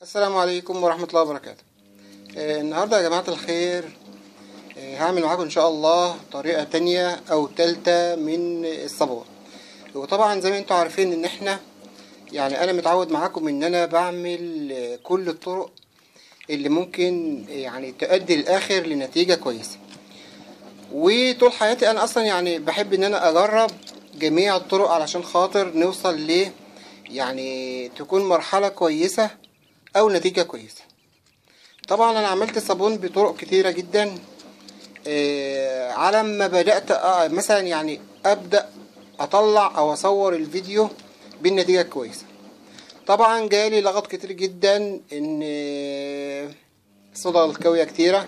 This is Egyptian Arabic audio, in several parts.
السلام عليكم ورحمة الله وبركاته آه، النهاردة يا جماعة الخير آه، هعمل معاكم إن شاء الله طريقة تانية أو تالتة من الصابون وطبعا زي ما انتوا عارفين إن احنا يعني أنا متعود معاكم إن أنا بعمل آه، كل الطرق اللي ممكن يعني تؤدي للآخر لنتيجة كويسة وطول حياتي أنا أصلا يعني بحب إن أنا أجرب جميع الطرق علشان خاطر نوصل ل يعني تكون مرحلة كويسة أو نتيجة كويسة طبعا أنا عملت صابون بطرق كتيرة جدا آه، على ما بدأت آه، مثلا يعني أبدأ أطلع أو أصور الفيديو بالنتيجة كويسة طبعا جالي لغط كتير جدا إن آه، صدى الكاوية كتيرة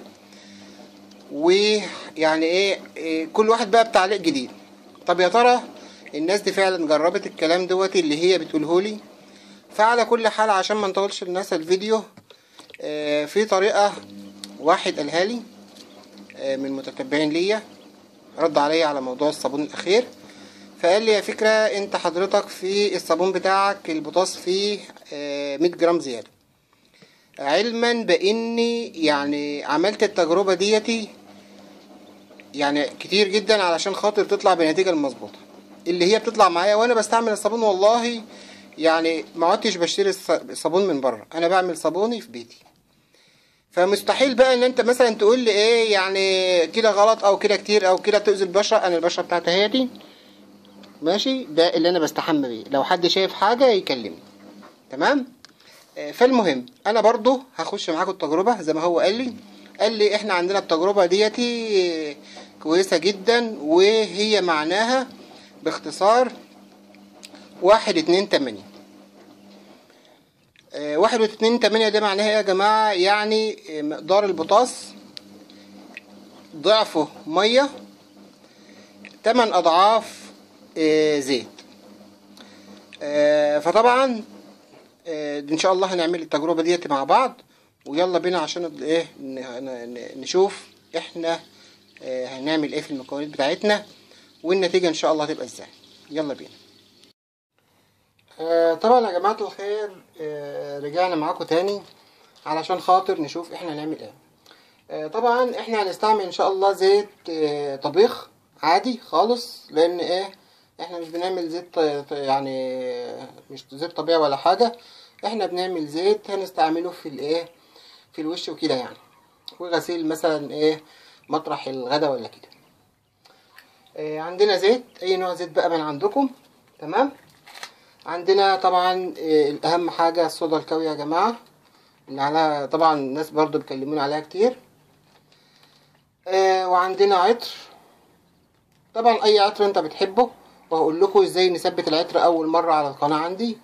ويعني ايه إيه، كل واحد بقى بتعليق جديد طب يا ترى الناس دي فعلا جربت الكلام دوت اللي هي بتقولهولي فعلى كل حال عشان ما نطولش الناس الفيديو آه، في طريقة واحد قالها لي آه، من متتبعين ليا رد عليا على موضوع الصابون الأخير فقال لي يا فكرة انت حضرتك في الصابون بتاعك البوتاص فيه آه، 100 جرام زيادة علما باني يعني عملت التجربة ديتي يعني كتير جدا علشان خاطر تطلع بنتيجة المظبوطة اللي هي بتطلع معايا وانا بستعمل الصابون والله يعني ما عدتش بشتري الص- الصابون من بره انا بعمل صابوني في بيتي فمستحيل بقى ان انت مثلا تقول لي ايه يعني كده غلط او كده كتير او كده تؤذي البشره انا البشره بتاعتي هي دي ماشي ده اللي انا بستحمى بيه لو حد شايف حاجه يكلمني تمام آه، فالمهم انا برضو هخش معاكم التجربه زي ما هو قال لي قال لي احنا عندنا التجربه ديتي آه، كويسه جدا وهي معناها باختصار واحد اتنين تمانية آه، واحد واتنين تمانية ده معناها ايه يا جماعة يعني آه، مقدار البوتاص ضعفه مية تمن أضعاف آه، زيت آه، فطبعا آه، ان شاء الله هنعمل التجربة ديت مع بعض ويلا بينا عشان ال- ايه ن- ن- نشوف احنا آه، هنعمل ايه في المكونات بتاعتنا والنتيجة ان شاء الله هتبقى ازاي يلا بينا آه، طبعا يا جماعة الخير آه، رجعنا معاكم تاني علشان خاطر نشوف احنا هنعمل ايه آه، طبعا احنا هنستعمل ان شاء الله زيت آه، طبيخ عادي خالص لان ايه احنا مش بنعمل زيت ط- يعني مش زيت طبيعي ولا حاجة احنا بنعمل زيت هنستعمله في الايه في الوش وكده يعني وغسيل مثلا ايه مطرح الغدا ولا كده آه، عندنا زيت اي نوع زيت بقى من عندكم تمام عندنا طبعا آه، الاهم حاجة الصودا الكاوية يا جماعة اللي عليها طبعا الناس برضو بيكلموني عليها كتير آه، وعندنا عطر طبعا اي عطر انت بتحبه وهقول لكم ازاي نثبت العطر اول مرة على القناة عندي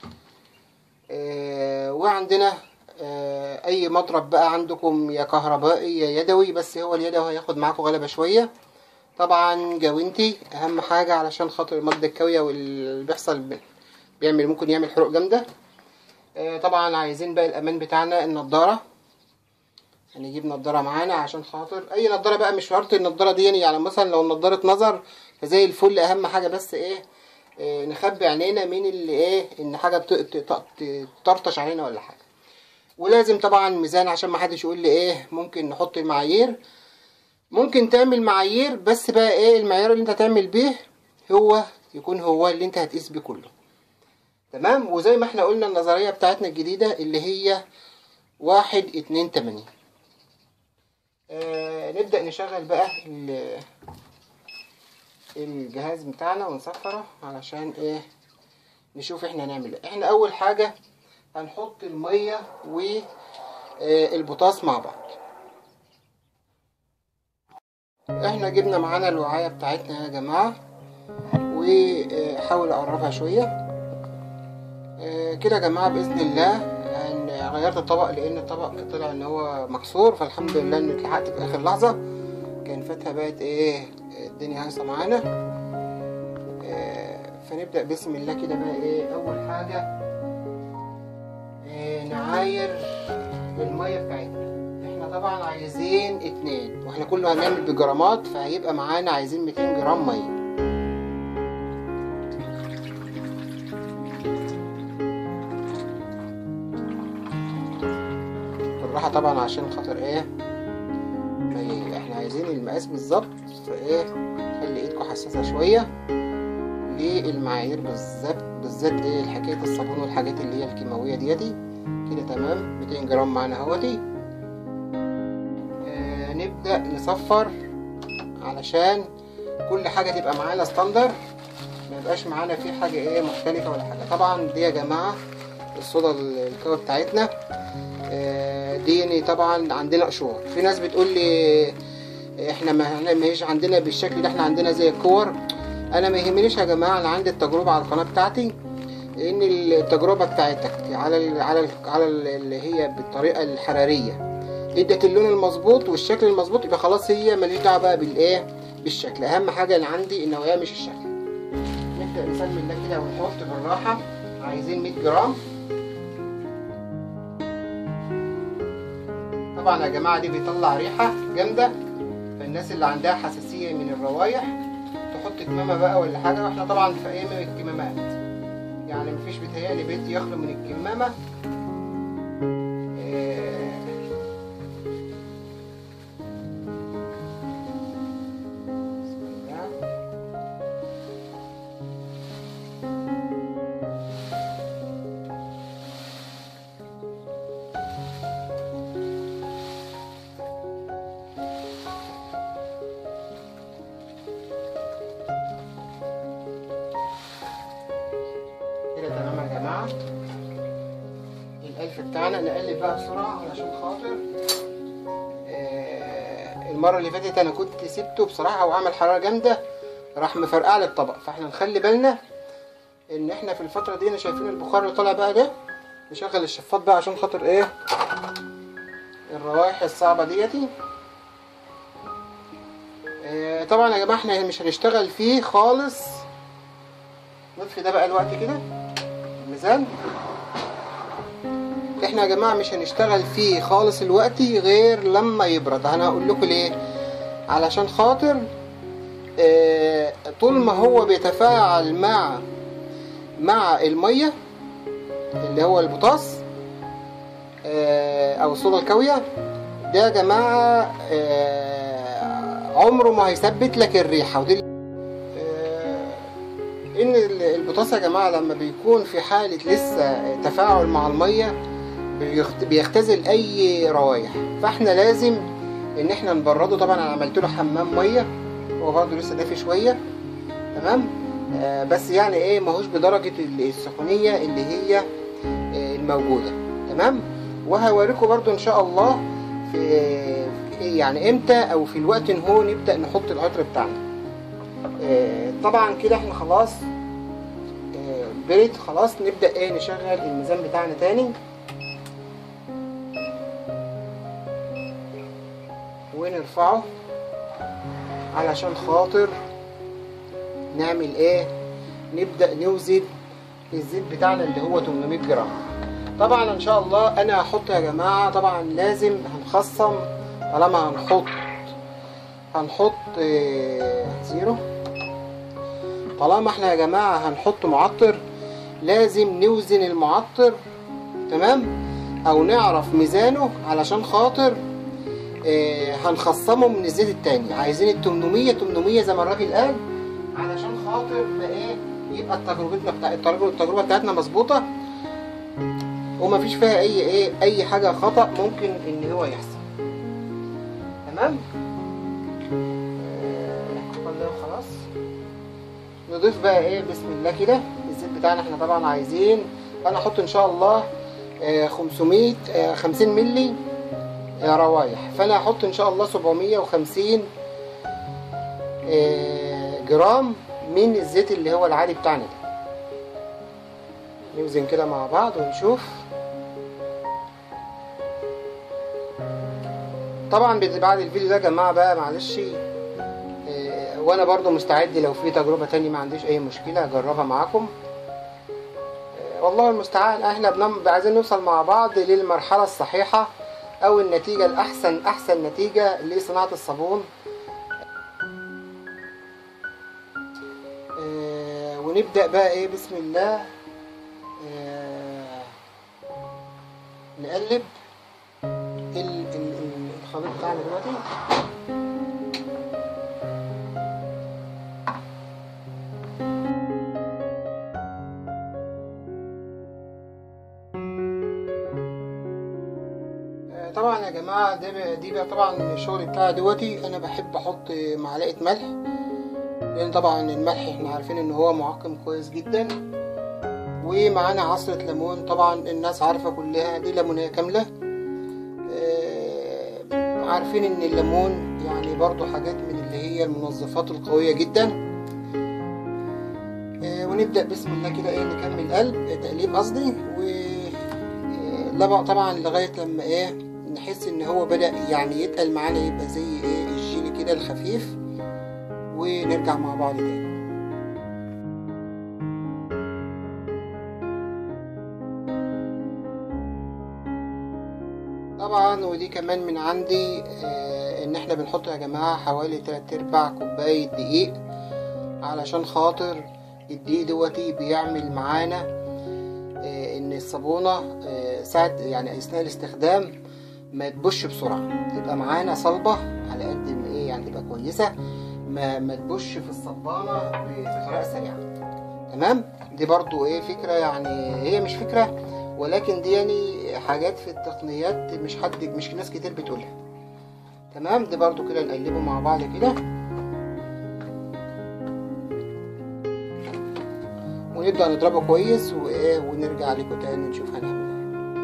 آه، وعندنا آه، اي مضرب بقى عندكم يا كهربائي يا يدوي بس هو اليدوي هياخد معاكم غلبة شوية طبعا جوينتي اهم حاجة علشان خاطر المادة الكاوية واللي بيحصل ب- بيعمل ممكن يعمل حروق جامدة آه، طبعا عايزين بقى الامان بتاعنا النضارة هنجيب نضارة معانا عشان خاطر اي نضارة بقى مش شرط النضارة دي يعني مثلا لو نضارة نظر فزي الفل اهم حاجة بس ايه آه، نخبي عينينا من اللي ايه ان حاجة ت- ت- ت- تطرطش علينا ولا حاجة ولازم طبعا ميزان عشان ما حدش يقول لي ايه ممكن نحط المعايير ممكن تعمل معايير بس بقى ايه المعيار اللي انت تعمل بيه هو يكون هو اللي انت هتقيس بيه كله تمام وزي ما احنا قلنا النظرية بتاعتنا الجديدة اللي هي واحد اتنين تمانية آه نبدأ نشغل بقى ال- الجهاز بتاعنا ونصفره علشان ايه نشوف احنا هنعمل ايه احنا اول حاجة هنحط المية والبوتاص مع بعض احنا جبنا معانا الوعاية بتاعتنا يا جماعة وحاول اقربها شوية آه، كده يا جماعة بإذن الله أنا غيرت الطبق لأن الطبق طلع إن هو مكسور فالحمد لله إني اتلحقت في آخر لحظة كان فاتها بقت إيه الدنيا هايصة معانا آه، فنبدأ بسم الله كده بقى إيه أول حاجة آه، نعاير المية بتاعتنا احنا طبعا عايزين اتنين واحنا كله هنعمل بجرامات فهيبقى معانا عايزين 200 جرام مية بالراحه طبعا عشان خاطر ايه ما ي- احنا عايزين المقاس بالظبط فايه خلي ايدكم حساسه شويه للمعايير بالظبط بالذات ايه حكايه الصابون والحاجات اللي هي الكيماويه ديتي كده تمام 200 جرام معانا اهوتي آه نبدا نصفر علشان كل حاجه تبقى معانا ستاندر ما يبقاش معانا في حاجه ايه مختلفه ولا حاجه طبعا دي يا جماعه الصودا الكاوي بتاعتنا آه، دي يعني طبعا عندنا قشور في ناس بتقول لي احنا ما ما هيش عندنا بالشكل ده احنا عندنا زي الكور انا ما يهمنيش يا جماعه انا عندي التجربه على القناه بتاعتي ان التجربه بتاعتك على ال على ال على ال اللي هي بالطريقه الحراريه ادت اللون المظبوط والشكل المظبوط يبقى خلاص هي ماليش دعوه بقى بالايه بالشكل اهم حاجه اللي عندي النوعيه مش الشكل نبدا نسمي الله كده ونحط بالراحه عايزين 100 جرام طبعا يا جماعه دي بيطلع ريحه جامده فالناس اللي عندها حساسيه من الروايح تحط كمامه بقى ولا حاجه واحنا طبعا في ايام الكمامات يعني مفيش بيتهيألي بيت يخلو من الكمامه آه، بسم الله. كده تمام يا جماعة الألف بتاعنا نقلب بقى بسرعة علشان خاطر آه، المرة اللي فاتت أنا كنت سبته بصراحة وعمل حرارة جامدة راح مفرقع لي الطبق فاحنا نخلي بالنا إن احنا في الفترة دي أنا شايفين البخار اللي طالع بقى ده نشغل الشفاط بقى عشان خاطر إيه الروائح الصعبة ديتي آه، طبعا يا جماعة احنا مش هنشتغل فيه خالص نطفي ده بقى الوقت كده الميزان احنا يا جماعه مش هنشتغل فيه خالص الوقت غير لما يبرد انا هقول لكم ليه علشان خاطر اه طول ما هو بيتفاعل مع مع الميه اللي هو البوتاص اه او الصودا الكاويه ده يا جماعه اه عمره ما هيثبت لك الريحه ودي آه، ان ال- البطاطس يا جماعه لما بيكون في حاله لسه تفاعل مع الميه بيخت- بيختزل اي روايح فاحنا لازم ان احنا نبرده طبعا انا عملت له حمام ميه هو برضه لسه دافي شويه تمام آه بس يعني ايه ماهوش بدرجه ال- السخونيه اللي هي آه الموجوده تمام وهوريكم برضه ان شاء الله في في- يعني امتى او في الوقت ان هو نبدا نحط العطر بتاعنا آه، طبعا كده احنا خلاص آه، بريد خلاص نبدأ ايه نشغل الميزان بتاعنا تاني ونرفعه علشان خاطر نعمل ايه نبدأ نوزن الزيت بتاعنا اللي هو 800 جرام طبعا ان شاء الله انا هحط يا جماعة طبعا لازم هنخصم طالما هنحط هنحط آه، زيرو طالما احنا يا جماعة هنحط معطر لازم نوزن المعطر تمام او نعرف ميزانه علشان خاطر اه هنخصمه من الزيت التاني عايزين ال 800 800 زي ما الراجل قال علشان خاطر ده ايه يبقى تجربتنا بتاع التجربه التجربه بتاعتنا مظبوطه ومفيش فيها اي ايه اي حاجه خطا ممكن ان هو يحصل تمام آه، خليه خلاص نضيف بقى ايه بسم الله كده الزيت بتاعنا احنا طبعا عايزين انا احط ان شاء الله آه، 500 آه، 50 ملي آه، روايح فانا هحط ان شاء الله 750 آه، جرام من الزيت اللي هو العادي بتاعنا ده نوزن كده مع بعض ونشوف طبعا بعد الفيديو ده يا جماعه بقى معلش آه، وانا برضو مستعد لو في تجربه تاني ما عنديش اي مشكله اجربها معاكم آه، والله المستعان احنا بنم... عايزين نوصل مع بعض للمرحله الصحيحه او النتيجه الاحسن احسن نتيجه لصناعه الصابون آه، ونبدا بقى ايه بسم الله آه، نقلب الخليط بتاعنا دلوقتي آه، طبعا يا جماعه دي بقى- دي بقى طبعا الشغل بتاعي دلوقتي انا بحب احط معلقه ملح لان طبعا الملح احنا عارفين ان هو معقم كويس جدا ومعانا عصرة ليمون طبعا الناس عارفة كلها دي ليمونية كاملة آه، عارفين ان الليمون يعني برضو حاجات من اللي هي المنظفات القوية جدا آه، ونبدأ بسم الله كده ايه نكمل قلب تقليب قصدي و آه، لبق طبعا لغاية لما ايه نحس ان هو بدأ يعني يتقل معانا يبقى زي ايه الجيلي كده الخفيف ونرجع مع بعض تاني طبعا ودي كمان من عندي آه ان احنا بنحط يا جماعة حوالي تلات ارباع كوباية دقيق علشان خاطر الدقيق دوتي بيعمل معانا آه ان الصابونة آه ساعة يعني اثناء الاستخدام ما تبش بسرعة تبقى معانا صلبة على قد ما ايه يعني تبقى كويسة ما ما تبش في الصبانة بطريقة سريعة تمام دي برضو ايه فكرة يعني هي مش فكرة ولكن دي يعني حاجات في التقنيات مش حد مش ناس كتير بتقولها تمام دي برضو كده نقلبه مع بعض كده ونبدأ نضربه كويس وايه ونرجع لكم تاني نشوف هنعمل ايه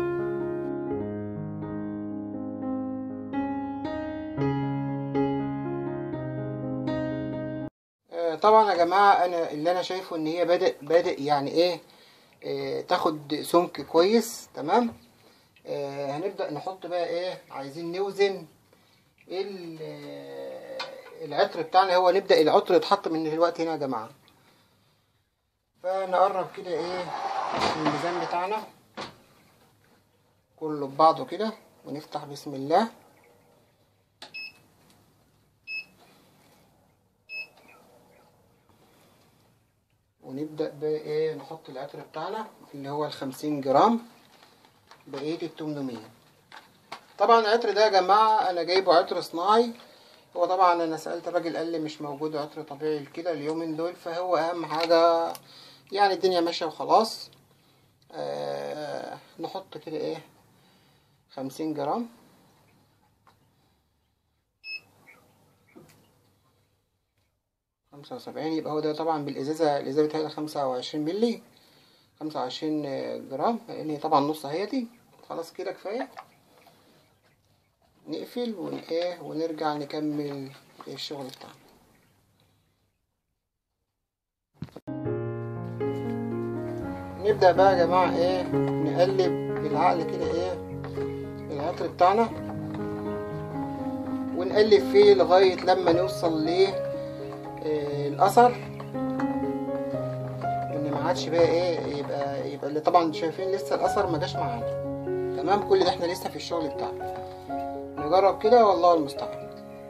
آه، طبعا يا جماعة انا اللي انا شايفه ان هي بادئ بادئ يعني ايه آه، تاخد سمك كويس تمام آه، هنبدأ نحط بقى ايه عايزين نوزن ال- آه، العطر بتاعنا هو نبدأ العطر يتحط من دلوقتي هنا يا جماعة فنقرب كده ايه الميزان بتاعنا كله ببعضه كده ونفتح بسم الله ونبدأ بقى ايه نحط العطر بتاعنا اللي هو الخمسين جرام بقية التمنمية طبعا العطر ده يا جماعة انا جايبه عطر صناعي هو طبعا انا سألت الراجل قال لي مش موجود عطر طبيعي كده اليومين دول فهو اهم حاجة يعني الدنيا ماشية وخلاص آه نحط كده ايه خمسين جرام خمسة وسبعين يبقى هو ده طبعا بالإزازة الإزازة بتاعتها خمسة وعشرين ملي خمسة وعشرين جرام لأن هي طبعا نص اهيتي خلاص كده كفاية نقفل ون ايه ونرجع نكمل الشغل بتاعنا نبدأ بقى يا جماعة ايه نقلب بالعقل كده ايه العطر بتاعنا ونقلب فيه لغاية لما نوصل ل آه، الأثر ان ما عادش بقى ايه يبقى يبقى اللي طبعا شايفين لسه الأثر ما جاش معانا تمام كل ده احنا لسه في الشغل بتاعنا نجرب كده والله المستعان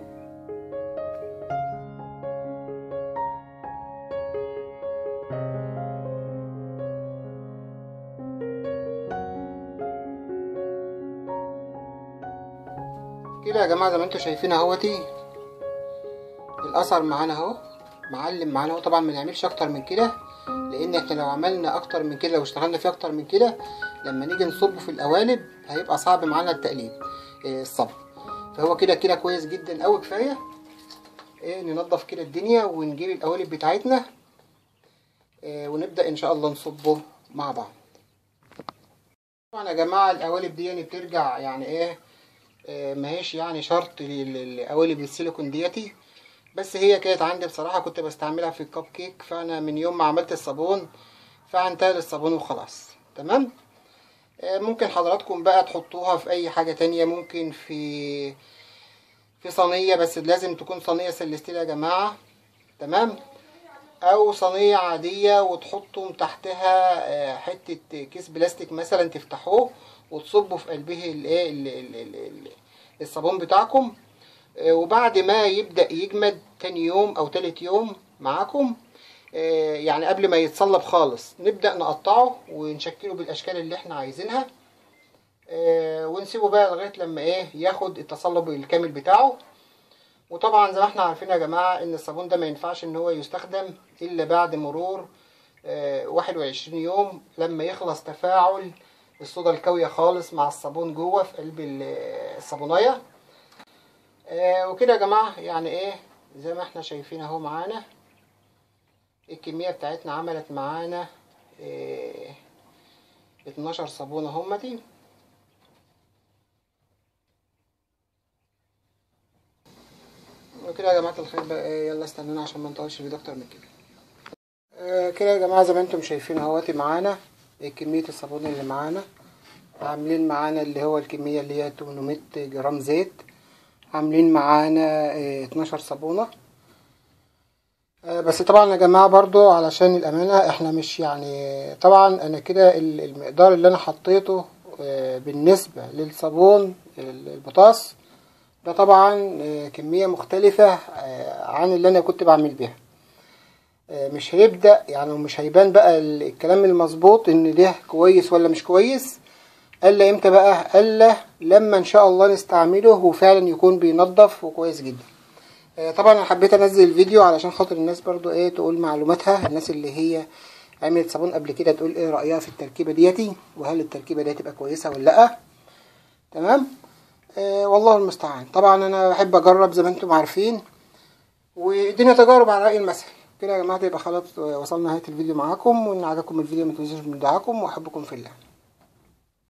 كده يا جماعه زي ما انتم شايفين اهوتي الاثر معانا اهو معلم معانا اهو طبعا ما نعملش اكتر من كده لان احنا لو عملنا اكتر من كده لو اشتغلنا فيه اكتر من كده لما نيجي نصبه في القوالب هيبقى صعب معانا التقليب إيه، الصب فهو كده كده كويس جدا قوي كفايه ايه ننضف كده الدنيا ونجيب القوالب بتاعتنا إيه، ونبدا ان شاء الله نصبه مع بعض طبعا يا جماعه القوالب دي يعني بترجع يعني ايه آه، ماهيش يعني شرط للقوالب السيليكون ديتي بس هي كانت عندي بصراحة كنت بستعملها في الكب كيك فأنا من يوم ما عملت الصابون فعنتها للصابون وخلاص تمام آه، ممكن حضراتكم بقى تحطوها في أي حاجة تانية ممكن في في صينية بس لازم تكون صينية سلستيل يا جماعة تمام أو صينية عادية وتحطوا تحتها آه، حتة كيس بلاستيك مثلا تفتحوه وتصبوا في قلبه الايه ال- ال- ال- ال- الصابون بتاعكم آه، وبعد ما يبدأ يجمد تاني يوم أو تالت يوم معاكم آه، يعني قبل ما يتصلب خالص نبدأ نقطعه ونشكله بالأشكال اللي احنا عايزينها آه، ونسيبه ونسيبه بقى لغايه لما ايه ياخد التصلب الكامل بتاعه وطبعا زي ما احنا عارفين يا جماعه ان الصابون ده ما ينفعش ان هو يستخدم الا بعد مرور آه، 21 يوم لما يخلص تفاعل الصودا الكاويه خالص مع الصابون جوه في قلب ال- الصابونيه آه، وكده يا جماعه يعني ايه زي ما احنا شايفين اهو معانا الكميه بتاعتنا عملت معانا آه، 12 صابونه همتي وكده يا جماعة الخير بقى إيه، يلا استنونا عشان ما نطولش الفيديو أكتر من كده آه، كده يا جماعة زي ما انتم شايفين اهوتي معانا إيه كمية الصابون اللي معانا عاملين معانا اللي هو الكمية اللي هي 800 جرام زيت عاملين معانا إيه، 12 صابونة آه، بس طبعا يا جماعة برضو علشان الأمانة احنا مش يعني طبعا أنا كده ال- المقدار اللي أنا حطيته آه، بالنسبة للصابون ال- البطاس ده طبعا آه، كمية مختلفة آه، عن اللي أنا كنت بعمل بيها آه، مش هيبدأ يعني مش هيبان بقى ال- الكلام المظبوط إن ده كويس ولا مش كويس إلا إمتى بقى إلا لما إن شاء الله نستعمله وفعلا يكون بينضف وكويس جدا آه، طبعا أنا حبيت أنزل الفيديو علشان خاطر الناس برضو إيه تقول معلوماتها الناس اللي هي عملت صابون قبل كده تقول إيه رأيها في التركيبة ديتي وهل التركيبة دي تبقى كويسة ولا لأ تمام آه والله المستعان طبعا انا بحب اجرب زي ما انتم عارفين والدنيا تجارب على رأي المثل كده يا جماعه يبقى خلاص وصلنا نهايه الفيديو معاكم وان عجبكم الفيديو ما تنسوش من دعاكم واحبكم في الله